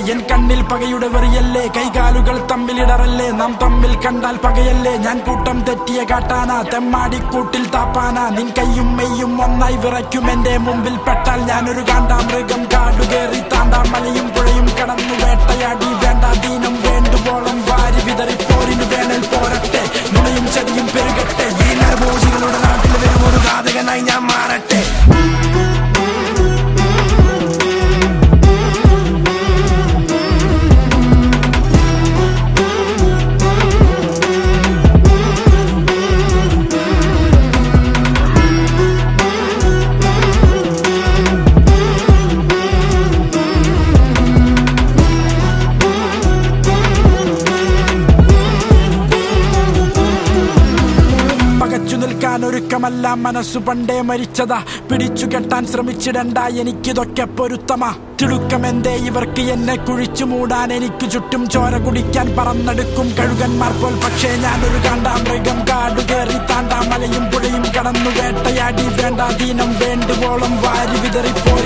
N കണ്ണിൽ പകയുടെ വെറിയല്ലേ കൈകാലുകൾ തമ്മിലിടറല്ലേ നാം തമ്മിൽ കണ്ടാൽ പകയല്ലേ ഞാൻ കൂട്ടം തെറ്റിയ കാട്ടാന തെമ്മാടിക്കൂട്ടിൽ താപ്പാന നിൻ കയ്യും മെയ്യും ഒന്നായി വിറയ്ക്കും എന്റെ മുമ്പിൽ പെട്ടാൽ ഞാനൊരു കാണ്ടാ മൃഗം കാടുകേറി താണ്ടാം മലയും പുഴയും കടന്നു വേട്ടയാടി വേണ്ട ദീനം വേണ്ടുവോളം വാരി വിതറി പോരിന് വേണൽ പോരട്ടെ നുണയും ചതിയും പെരുകട്ടെ ഈ നരഭോജികളുടെ നാട്ടിൽ വരും ഒരു ഘാതകനായി ഞാൻ മാറട്ടെ പകച്ചു നിൽക്കാൻ ഒരുക്കമല്ല മനസ്സു പണ്ടേ മരിച്ചതാ പിടിച്ചു കെട്ടാൻ ശ്രമിച്ചിടണ്ട എനിക്കിതൊക്കെ പൊരുത്തമാ തിടുക്കമെന്തേ ഇവർക്ക് എന്നെ കുഴിച്ചു മൂടാൻ എനിക്ക് ചുറ്റും ചോര കുടിക്കാൻ പറന്നെടുക്കും കഴുകന്മാർ പോൽ പക്ഷേ ഞാനൊരു കാണ്ടാ മൃഗം കാടു കയറി താണ്ടാ മലയും പുഴയും കടന്നു വേട്ടയാടി വേണ്ട ദീനം വേണ്ടുവോളം വാരി വിതറിപ്പോയി